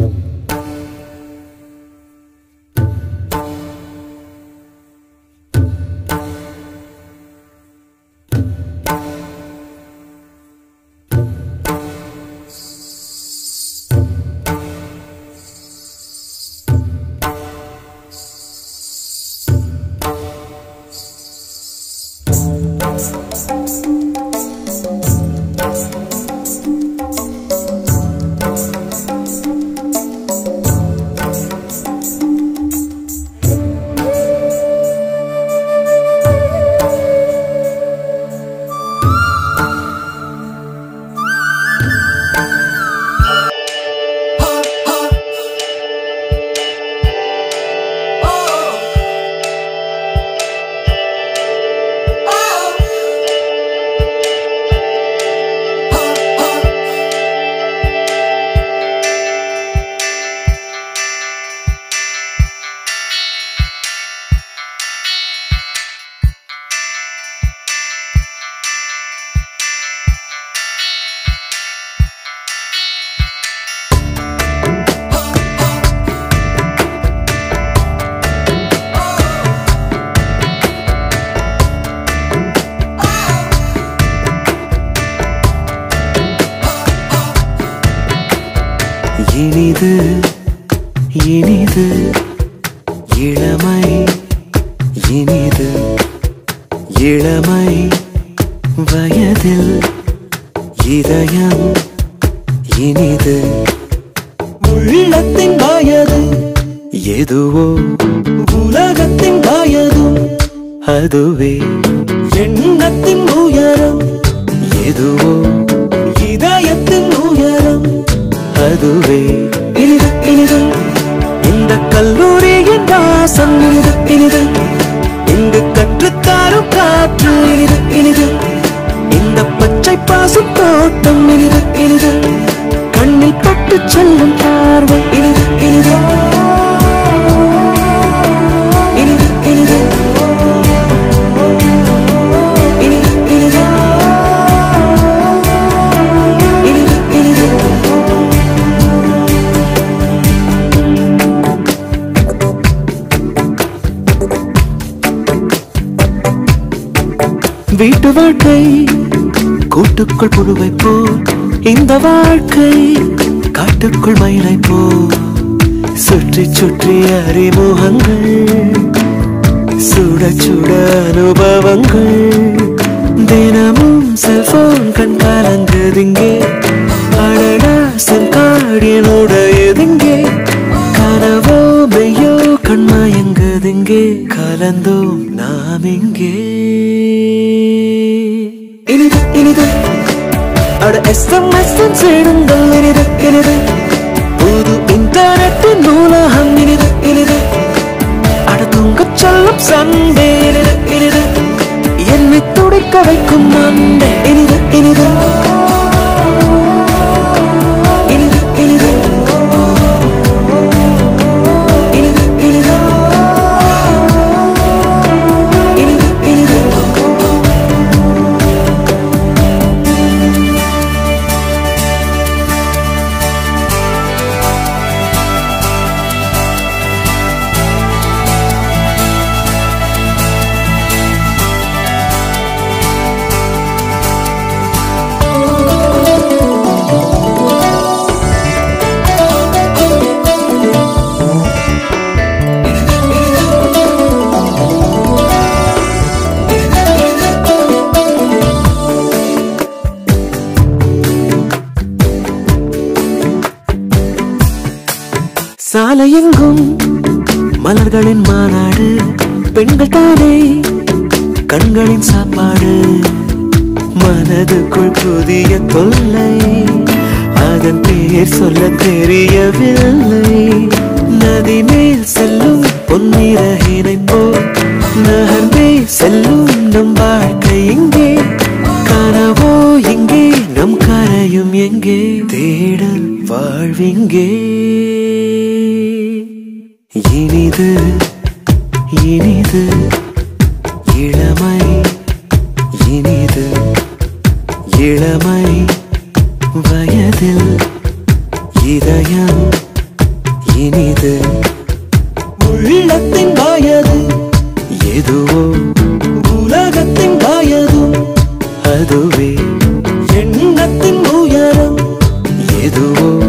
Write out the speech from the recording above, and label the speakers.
Speaker 1: இனிது இனிது இளமை இனிது இளமை வயதில் இதயம் இனிது உள்ளத்தின் வயது எதுவோ உலகத்தின் வயதும் அதுவே எண்ணத்தின் உயரம் எதுவோ இதயத்தின் உயரம் அதுவே இனிது இனிது இந்த கல்லூரியின் வாசம் இனிது இனிது இங்கு கற்றுத்தாரும் காற்று இனிது இனிது இந்த பச்சை பாசும் தோட்டம் இனிது இனிது கண்ணில் பட்டு செல்லும் பார்வை இனிது இனிது இனிது இனிது இனிது இனிது இனிது இனிது வீட்டு வாழ்க்கை கூட்டுக்குள் புழுவை போல் இந்த வாழ்க்கை காட்டுக்குள் மயிலை போல் சுற்றி சுற்றி அறிமுகங்கள் சுட சுட அனுபவங்கள் தினமும் செல்போன் கண் கலங்குதிங்கே அடடா செங்காடியனுடையதுங்கே கனவோ மெய்யோ கண்மயங்குதிங்கே கலந்தோம் நாம் இங்கே இனிது இனிது அட எஸ்எம்எஸ் சேருங்கள் இனிது இனிது புது இன்டர்நெட் நூலகம் இனிது இனிது அட தூங்கச் சொல்லும் சண்டே இனிது இனிது என்னை துடைக்க வைக்கும் மண்டே இனிது இனிது இனிது இனிது இனிது இனிது இனிது இனிது சாலையெங்கும் மலர்களின் மாநாடு பெண்கள் தானே கண்களின் சாப்பாடு மனதுக்குள் புதிய தொல்லை அதன் பெயர் சொல்ல தெரியவில்லை நதி மேல் செல்லும் பொன்னிறகினை போல் நகர்ந்தே செல்லும் நம் வாழ்க்கை இங்கே கனவோ எங்கே நம் கரையும் எங்கே தேடல் வாழ்விங்கே இனிது இனிது இளமை இனிது இளமை வயதில் இதயம் இனிது
Speaker 2: உள்ளத்தின் வாயது
Speaker 1: எதுவோ
Speaker 2: உலகத்தின் வாயதும்
Speaker 1: அதுவே
Speaker 2: எண்ணத்தின் உயரம்
Speaker 1: எதுவோ